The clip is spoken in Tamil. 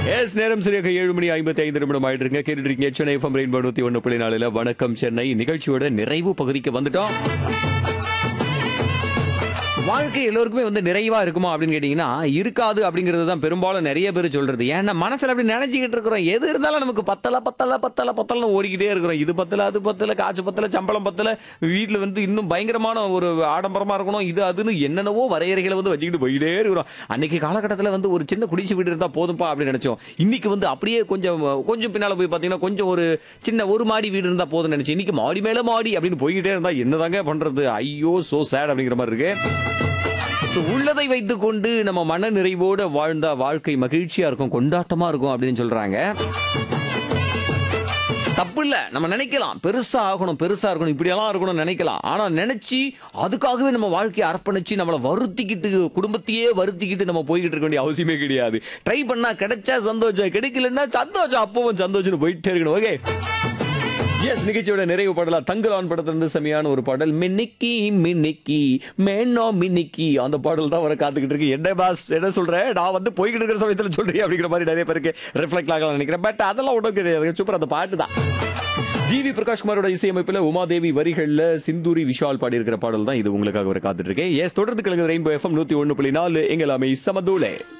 எஸ் நேரம் சரியாக ஏழு மணி ஐம்பத்தி ஐந்து நிமிடம் ஆயிட்டு இருக்கு கேட்டுட்டு இருக்கீங்க சென்னை எஃப்எம் ரெயின்போ நூத்தி ஒன்று புள்ளி நாலுல வணக்கம் சென்னை நிகழ்ச்சியோட நிறைவு பகுதிக்கு வந்துட்டோம் வாழ்க்கை எல்லோருக்குமே வந்து நிறைவா இருக்குமா அப்படின்னு கேட்டீங்கன்னா இருக்காது அப்படிங்கிறது தான் பெரும்பாலும் நிறைய பேர் சொல்றது ஏன்னா மனசுல அப்படி நினைச்சுக்கிட்டு இருக்கிறோம் எது இருந்தாலும் நமக்கு பத்தல பத்தல பத்தல பத்தல ஓடிக்கிட்டே இருக்கிறோம் இது பத்தல அது பத்தல காசு பத்தல சம்பளம் பத்தல வீட்டுல வந்து இன்னும் பயங்கரமான ஒரு ஆடம்பரமா இருக்கணும் இது அதுன்னு என்னென்னவோ வரையறைகளை வந்து வச்சுக்கிட்டு போயிட்டே இருக்கிறோம் அன்னைக்கு காலகட்டத்தில் வந்து ஒரு சின்ன குடிசை வீடு இருந்தா போதும்பா அப்படின்னு நினைச்சோம் இன்னைக்கு வந்து அப்படியே கொஞ்சம் கொஞ்சம் பின்னால போய் பாத்தீங்கன்னா கொஞ்சம் ஒரு சின்ன ஒரு மாடி வீடு இருந்தா போதும்னு நினைச்சு இன்னைக்கு மாடி மேல மாடி அப்படின்னு போய்கிட்டே இருந்தா என்னதாங்க பண்றது ஐயோ சோ சேட் அப்படிங்கிற மாதிரி இருக்கு So, உள்ளதை வைத்துக்கொண்டு நம்ம மன நிறைவோட வாழ்ந்தா வாழ்க்கை மகிழ்ச்சியா இருக்கும் கொண்டாட்டமா இருக்கும் அப்படின்னு சொல்றாங்க தப்பு இல்ல நம்ம நினைக்கலாம் பெருசா ஆகணும் பெருசா இருக்கணும் இப்படியெல்லாம் இருக்கணும்னு நினைக்கலாம் ஆனா நினைச்சு அதுக்காகவே நம்ம வாழ்க்கையை அர்ப்பணிச்சு நம்மளை வருத்திக்கிட்டு குடும்பத்தையே வருத்திக்கிட்டு நம்ம போய்கிட்டு இருக்க வேண்டிய அவசியமே கிடையாது ட்ரை பண்ணா கிடைச்சா சந்தோஷம் கிடைக்கலன்னா சந்தோஷம் அப்பவும் சந்தோஷம் போயிட்டே இருக்கணும் ஓகே எஸ் நிகழ்ச்சியோட நிறைவு பாடலா தங்கலான் படத்துல இருந்து செமையான ஒரு பாடல் மின்னிக்கி மின்னிக்கி மேனோ மின்னிக்கி அந்த பாடல் தான் வர காத்துக்கிட்டு இருக்கு என்ன பாஸ் என்ன சொல்றேன் நான் வந்து போய்கிட்டு இருக்கிற சமயத்துல சொல்றேன் அப்படிங்கிற மாதிரி நிறைய பேருக்கு ரிஃப்ளெக்ட் ஆகலாம் நினைக்கிறேன் பட் அதெல்லாம் ஒன்றும் கிடையாது சூப்பர் அந்த பாட்டு தான் ஜிவி பிரகாஷ்குமாரோட இசையமைப்புல உமாதேவி வரிகள்ல சிந்தூரி விஷால் பாடி இருக்கிற பாடல் தான் இது உங்களுக்காக வர காத்துட்டு இருக்கேன் எஸ் தொடர்ந்து கலந்து ரெயின்போ எஃப்எம் நூத்தி ஒன்னு புள்ளி நாலு எங்களாமே சமதூளே